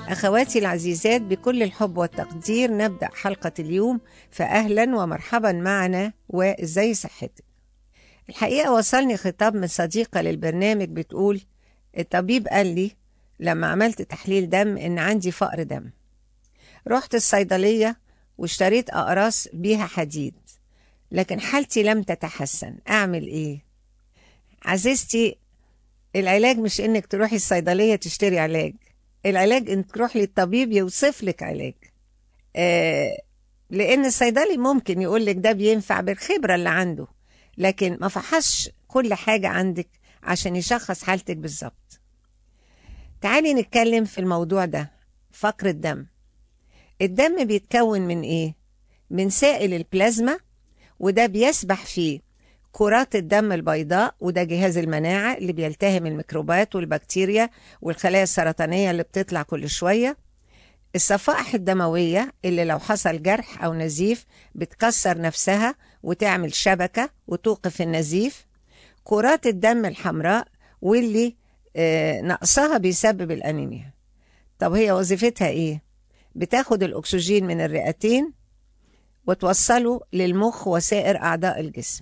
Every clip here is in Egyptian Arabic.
أخواتي العزيزات بكل الحب والتقدير نبدأ حلقة اليوم فأهلا ومرحبا معنا وإزاي صحتك الحقيقة وصلني خطاب من صديقة للبرنامج بتقول الطبيب قال لي لما عملت تحليل دم إن عندي فقر دم رحت الصيدلية واشتريت أقراص بيها حديد لكن حالتي لم تتحسن أعمل إيه؟ عزيزتي العلاج مش إنك تروحي الصيدلية تشتري علاج العلاج إنك تروح للطبيب يوصف لك علاج آه لأن الصيدلي ممكن يقول لك ده بينفع بالخبرة اللي عنده لكن ما فحصش كل حاجة عندك عشان يشخص حالتك بالظبط تعالي نتكلم في الموضوع ده فقر الدم الدم بيتكون من ايه من سائل البلازما وده بيسبح فيه كرات الدم البيضاء وده جهاز المناعة اللي بيلتهم الميكروبات والبكتيريا والخلايا السرطانية اللي بتطلع كل شوية الصفائح الدموية اللي لو حصل جرح أو نزيف بتكسر نفسها وتعمل شبكة وتوقف النزيف كرات الدم الحمراء واللي آه نقصها بيسبب الأنيميا طب هي وظيفتها إيه؟ بتاخد الأكسجين من الرئتين وتوصله للمخ وسائر أعضاء الجسم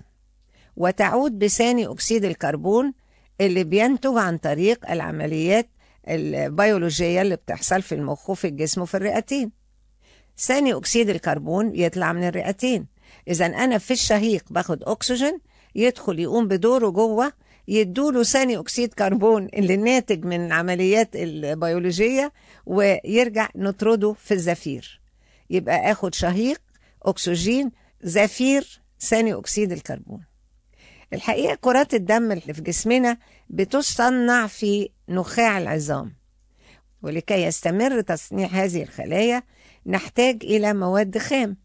وتعود بثاني أكسيد الكربون اللي بينتج عن طريق العمليات البيولوجية اللي بتحصل في المخ وفي الجسم وفي الرئتين ثاني أكسيد الكربون يطلع من الرئتين إذا أنا في الشهيق باخد أكسجين يدخل يقوم بدوره جوه يدوله ثاني أكسيد كربون اللي ناتج من العمليات البيولوجية ويرجع نطرده في الزفير يبقى آخد شهيق أكسجين زفير ثاني أكسيد الكربون الحقيقة كرات الدم اللي في جسمنا بتصنع في نخاع العظام ولكي يستمر تصنيع هذه الخلايا نحتاج إلى مواد خام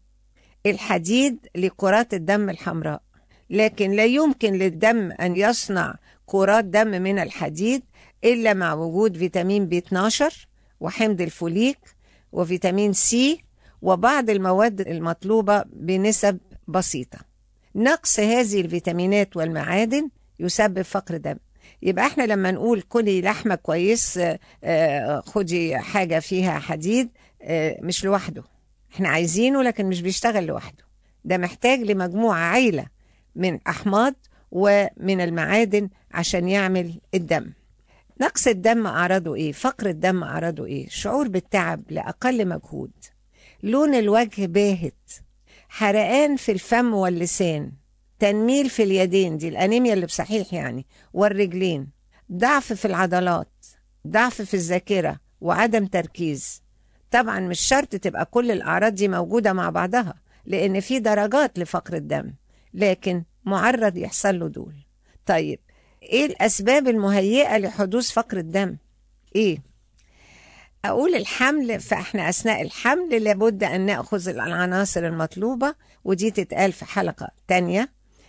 الحديد لكرات الدم الحمراء لكن لا يمكن للدم أن يصنع كرات دم من الحديد إلا مع وجود فيتامين بي 12 وحمض الفوليك وفيتامين سي وبعض المواد المطلوبة بنسب بسيطة نقص هذه الفيتامينات والمعادن يسبب فقر دم يبقى احنا لما نقول كلي لحمة كويس خدي حاجة فيها حديد مش لوحده احنا عايزينه لكن مش بيشتغل لوحده ده محتاج لمجموعة عيلة من أحماض ومن المعادن عشان يعمل الدم نقص الدم أعراضه إيه؟ فقر الدم أعراضه إيه؟ شعور بالتعب لأقل مجهود لون الوجه باهت حرقان في الفم واللسان تنميل في اليدين دي الأنيميا اللي بصحيح يعني والرجلين ضعف في العضلات ضعف في الذاكرة وعدم تركيز طبعا مش شرط تبقى كل الأعراض دي موجودة مع بعضها لأن في درجات لفقر الدم لكن معرض يحصل له دول طيب ايه الاسباب المهيئه لحدوث فقر الدم ايه اقول الحمل فاحنا اثناء الحمل لابد ان ناخذ العناصر المطلوبه ودي تتقال في حلقه تانية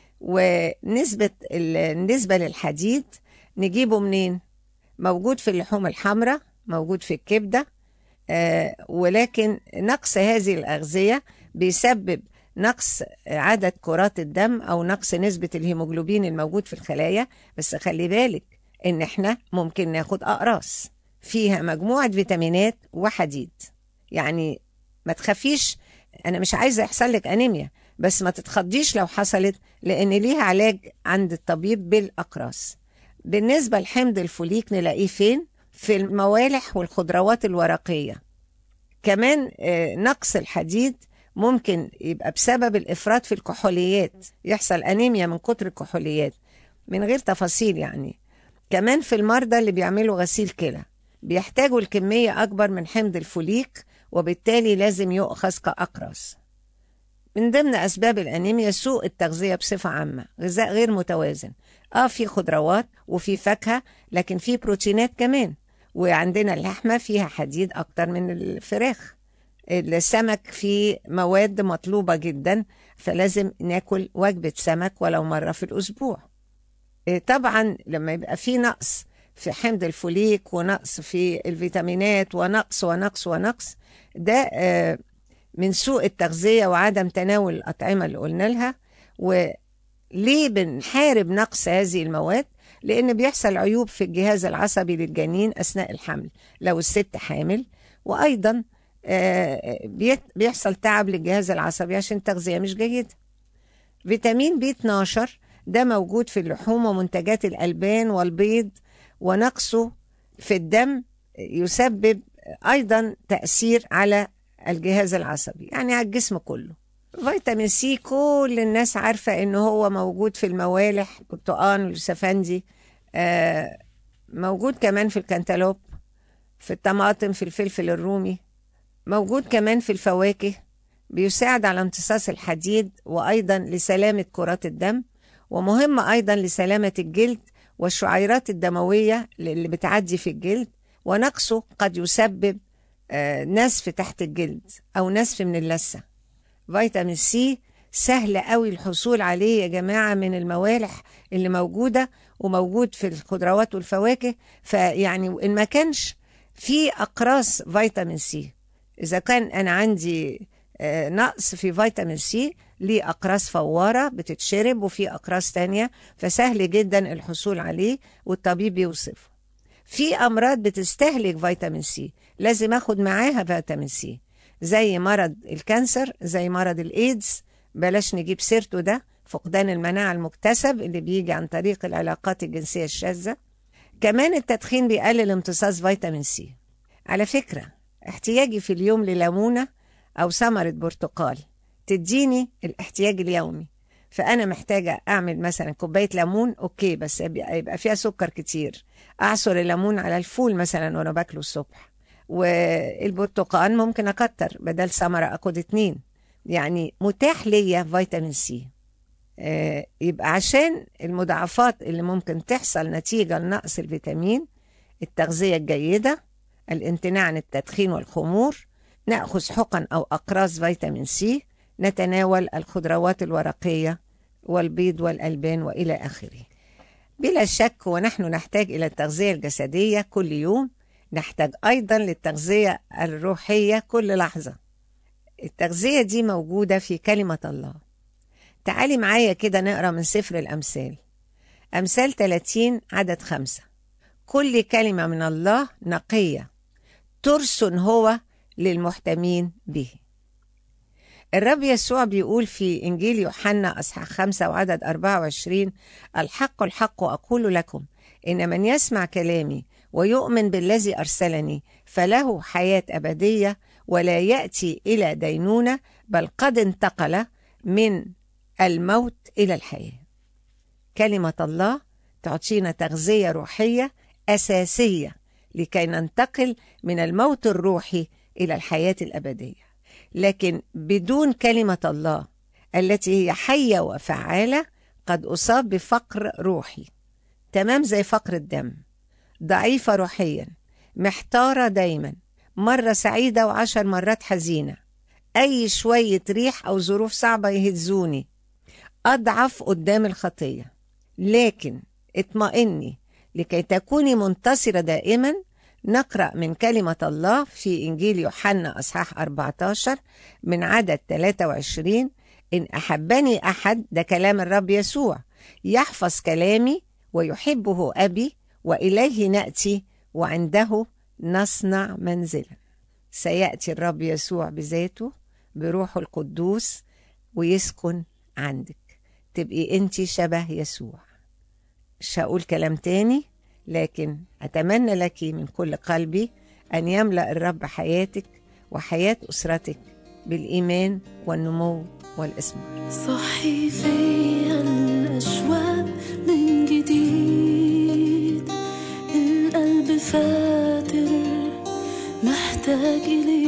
ونسبه النسبه للحديد نجيبه منين موجود في اللحوم الحمراء موجود في الكبده آه ولكن نقص هذه الاغذيه بيسبب نقص عدد كرات الدم او نقص نسبه الهيموجلوبين الموجود في الخلايا بس خلي بالك ان احنا ممكن ناخد اقراص فيها مجموعه فيتامينات وحديد يعني ما تخافيش انا مش عايزه يحصل لك انيميا بس ما تتخضيش لو حصلت لان ليها علاج عند الطبيب بالاقراص بالنسبه لحمض الفوليك نلاقيه فين في الموالح والخضروات الورقيه كمان نقص الحديد ممكن يبقى بسبب الافراط في الكحوليات يحصل انيميا من كتر الكحوليات من غير تفاصيل يعني كمان في المرضى اللي بيعملوا غسيل كلى بيحتاجوا الكمية أكبر من حمض الفوليك وبالتالي لازم يؤخذ كأقراص من ضمن أسباب الأنيميا سوء التغذية بصفة عامة غذاء غير متوازن آه في خضروات وفي فاكهة لكن في بروتينات كمان وعندنا اللحمة فيها حديد أكتر من الفراخ السمك فيه مواد مطلوبة جدا فلازم ناكل وجبة سمك ولو مرة في الأسبوع طبعا لما يبقى في نقص في حمض الفوليك ونقص في الفيتامينات ونقص ونقص ونقص ده من سوء التغذية وعدم تناول الأطعمة اللي قلنا لها وليه بنحارب نقص هذه المواد لأن بيحصل عيوب في الجهاز العصبي للجنين أثناء الحمل لو الست حامل وأيضا آه، بيت- بيحصل تعب للجهاز العصبي عشان التغذية مش جيدة فيتامين بي 12 ده موجود في اللحوم ومنتجات الألبان والبيض ونقصه في الدم يسبب أيضا تأثير على الجهاز العصبي يعني على الجسم كله فيتامين سي كل الناس عارفة إنه هو موجود في الموالح البرتقال والسفندي آه موجود كمان في الكنتالوب في الطماطم في الفلفل الرومي موجود كمان في الفواكه بيساعد على امتصاص الحديد وأيضا لسلامة كرات الدم ومهم أيضا لسلامة الجلد والشعيرات الدموية اللي بتعدي في الجلد ونقصه قد يسبب آه، نسف تحت الجلد أو نسف من اللثة فيتامين سي سهل قوي الحصول عليه يا جماعة من الموالح اللي موجودة وموجود في الخضروات والفواكه فيعني إن ما كانش في أقراص فيتامين سي إذا كان أنا عندي آه، نقص في فيتامين سي ليه أقراص فوارة بتتشرب وفي أقراص تانية فسهل جدا الحصول عليه والطبيب بيوصفه في أمراض بتستهلك فيتامين سي لازم أخد معاها فيتامين سي زي مرض الكانسر زي مرض الإيدز بلاش نجيب سيرته ده فقدان المناعة المكتسب اللي بيجي عن طريق العلاقات الجنسية الشاذة كمان التدخين بيقلل امتصاص فيتامين سي على فكرة احتياجي في اليوم لليمونة أو ثمرة برتقال تديني الاحتياج اليومي فأنا محتاجة أعمل مثلا كوباية ليمون أوكي بس يبقى يبقى فيها سكر كتير أعصر الليمون على الفول مثلا وأنا باكله الصبح والبرتقال ممكن أكتر بدل ثمرة أخد اتنين يعني متاح ليا فيتامين سي آه، يبقى عشان المضاعفات اللي ممكن تحصل نتيجة لنقص الفيتامين التغذية الجيدة الامتناع عن التدخين والخمور نأخذ حقن أو أقراص فيتامين سي نتناول الخضروات الورقية والبيض والألبان وإلى آخره بلا شك ونحن نحتاج إلى التغذية الجسدية كل يوم نحتاج أيضا للتغذية الروحية كل لحظة التغذية دي موجودة في كلمة الله تعالي معايا كده نقرأ من سفر الأمثال أمثال 30 عدد خمسة كل كلمة من الله نقية ترس هو للمحتمين به الرب يسوع بيقول في إنجيل يوحنا أصحاح خمسة وعدد 24 الحق الحق أقول لكم إن من يسمع كلامي ويؤمن بالذي أرسلني فله حياة أبدية ولا يأتي إلى دينونة بل قد انتقل من الموت إلى الحياة كلمة الله تعطينا تغذية روحية أساسية لكي ننتقل من الموت الروحي إلى الحياة الأبدية لكن بدون كلمة الله التي هي حية وفعالة قد أصاب بفقر روحي تمام زي فقر الدم ضعيفة روحيا محتارة دايما مرة سعيدة وعشر مرات حزينة أي شوية ريح أو ظروف صعبة يهزوني أضعف قدام الخطية لكن اطمئني لكي تكوني منتصرة دائما نقرأ من كلمة الله في إنجيل يوحنا أصحاح 14 من عدد 23 إن أحبني أحد ده كلام الرب يسوع يحفظ كلامي ويحبه أبي وإليه نأتي وعنده نصنع منزلا سيأتي الرب يسوع بذاته بروحه القدوس ويسكن عندك تبقي انت شبه يسوع مش هقول كلام تاني لكن أتمنى لك من كل قلبي أن يملأ الرب حياتك وحياة أسرتك بالإيمان والنمو والإثمار صحي فيا الأشواق من جديد القلب فاتر محتاج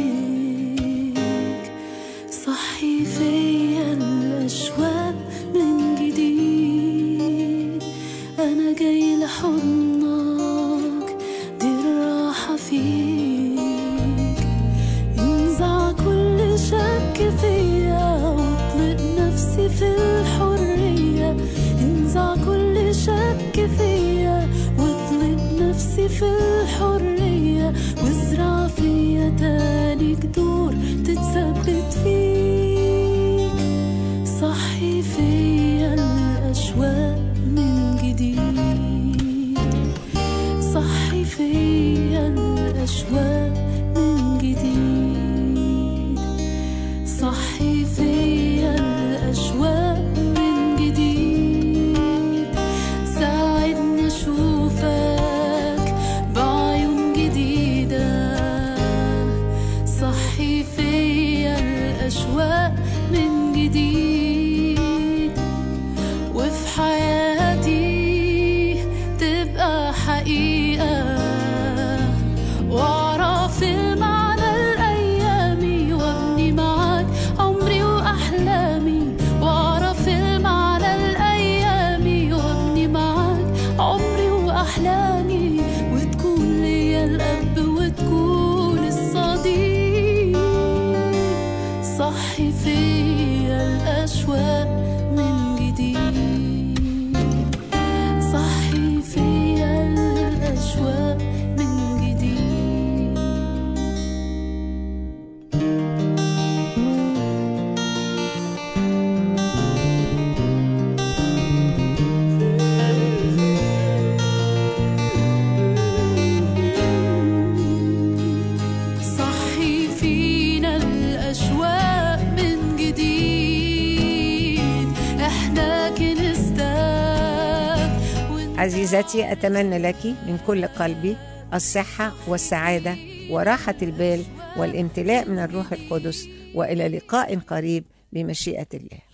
إليك صحي فيا الأشواق من جديد أنا جاي لحضنك دي الراحة فيك انزع كل شك فيا واطلق نفسي في الحرية انزع كل شك فيا واطلق نفسي في الحرية وازرع فيا تاني جذور تتثبت فيك صحي فيا الأشواق من جديد جديد وفي حياتي تبقى حقيقة واعرف المعنى الأيامي وابني معاك عمري وأحلامي واعرف المعنى الأيامي وابني معاك عمري وأحلامي وتكون ليا الأب وتكون الصديق صحي فيا الأشواق من جديد صحي فيا الأشواق من جديد صحي فينا الأشواق من جديد احنا كنستك ون- عزيزتي أتمنى لك من كل قلبي الصحة والسعادة وراحة البال والامتلاء من الروح القدس وإلى لقاء قريب بمشيئة الله